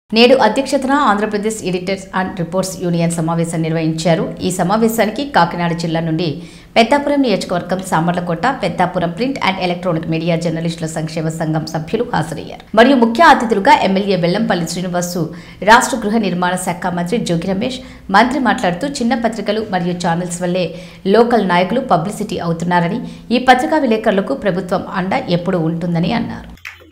నేడు అధ్యక్షతన Andhra Pradesh editors and reports union సమావేశం నిర్వహించారు ఈ సమావేశానికి కాకినాడ జిల్లా నుండి పెద్దాపురం నియోజకవర్గం Samarlakota Peddapuram print and electronic media జర్నలిస్టుల సంక్షేమ సంఘం సభ్యులు హాజరయ్యారు మరియు ముఖ్య అతిథులుగా ఎమ్మెల్యే వెల్లంపల్లి శ్రీనివాసు రాష్ట్ర గృహ నిర్మాణ శాఖ మంత్రి జోగి రమేష్ మంత్రి మాట్లాడుతూ చిన్న పత్రికలు మరియు ఛానల్స్ వల్లే లోకల్ నాయకులు పబ్లిసిటీ అవుతున్నారని ఈ పత్రికా విలేకరులకు ప్రభుత్వం అండ ఎప్పుడూ ఉంటుందని అన్నారు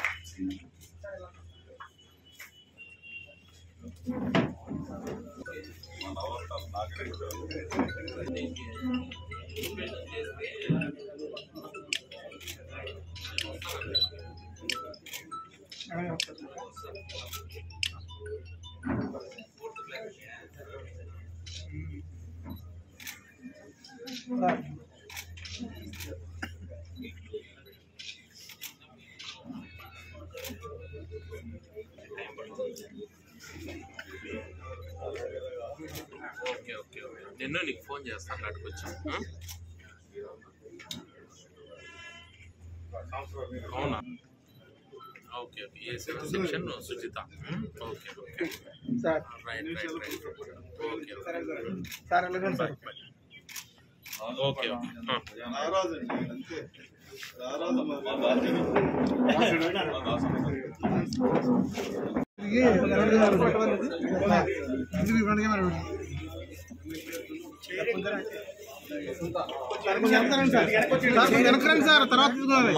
ఓకే ఓకే ఓకే నేను నీకు ఫోన్ చేస్తాను అక్కడికి వచ్చి ఆ? అవునా okay okay A section Sujitha um, okay okay sir right right right okay సరే సార్ సార్ వెళ్ళండి సార్ ఓకే ఓకే ఆ. ఇది ఇది ఇవ్వండి మరి వెనకరండి సార్ సార్ కొంచెం వెనకరండి సార్ తర్వాత తీసుకోవాలి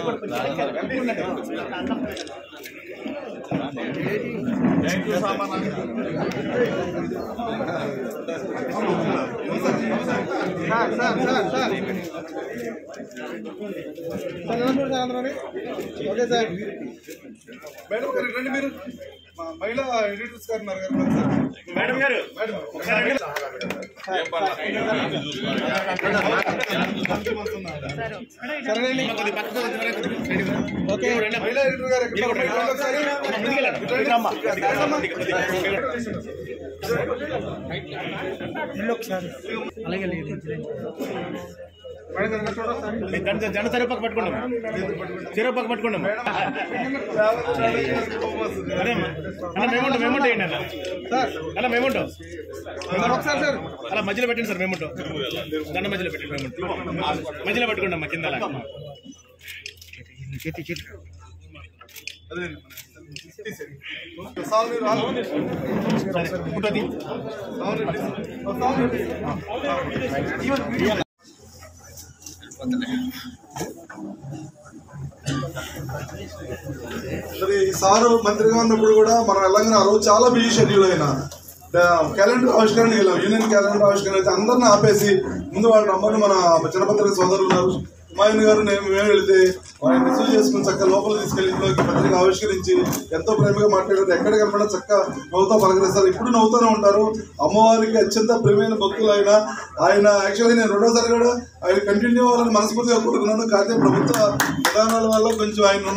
sir sir sir sir sir ఎలా చూడు సార్ అందరూ ఓకే సార్ మేడం గారు రండి మీరు మా మహిళా ఎడిటర్స్ గారు ఉన్నారు కదా సార్ మేడం గారు మేడం ఒకసారి రండి. సరేనండి ఓకే మహిళా ఎడిటర్ గారు ఎక్కడ ఉన్నారు? రండి ఒకసారి మేడం గారు ఇక్కడ చూడండి ఒకసారి. జన చెరువు పక్క పట్టుకున్నాం చెరువు పక్క పట్టుకున్నాం అదే అమ్మా. అన్న మేముంటాం మేముంటాం ఏంటి అన్న సార్ అన్న మేముంటాం సార్ ఒకసారి సార్ అలా మధ్యలో పెట్టండి సార్ మేముంటాం దండ మధ్యలో పెట్టండి మేముంటాం మధ్యలో పట్టుకుంటాం మా కింద అలా అదే సాల్వ్ రాదు ఉంటుంది సాల్వ్ రెడ్డి. సాల్వ్ రెడ్డి. మరి ఈ సారు మంత్రిగా ఉన్నప్పుడు కూడా మనం వెళ్ళగానే ఆ రోజు చాలా బిజీ షెడ్యూల్ అయినా క్యాలెండర్ ఆవిష్కరణ వెళ్ళాం యూనియన్ క్యాలెండర్ ఆవిష్కరణ అయితే అందరిని ఆపేసి ముందు వాళ్ళు రమ్మని మన చిన్నపత్రిక సోదరులు ఉన్నారు హుమాయూన్ గారు నేను మేము వెళితే ఆయన రిసీవ్ చేసుకుని చక్కగా లోపల తీసుకెళ్లి ఇంట్లోకి పత్రిక ఆవిష్కరించి ఎంతో ప్రేమగా మాట్లాడారు ఎక్కడ కనపడా చక్కగా నవ్వుతా పలకరిస్తారు ఇప్పుడు నవ్వుతూనే ఉంటారు అమ్మవారికి అత్యంత ప్రియమైన భక్తులు ఆయన ఆయన యాక్చువల్గా నేను రెండోసారి కూడా ఆయన కంటిన్యూ అవ్వాలని మనస్ఫూర్తిగా కోరుకున్నాను కాకపోతే ప్రభుత్వ విధానాల వల్ల కొంచెం ఆయన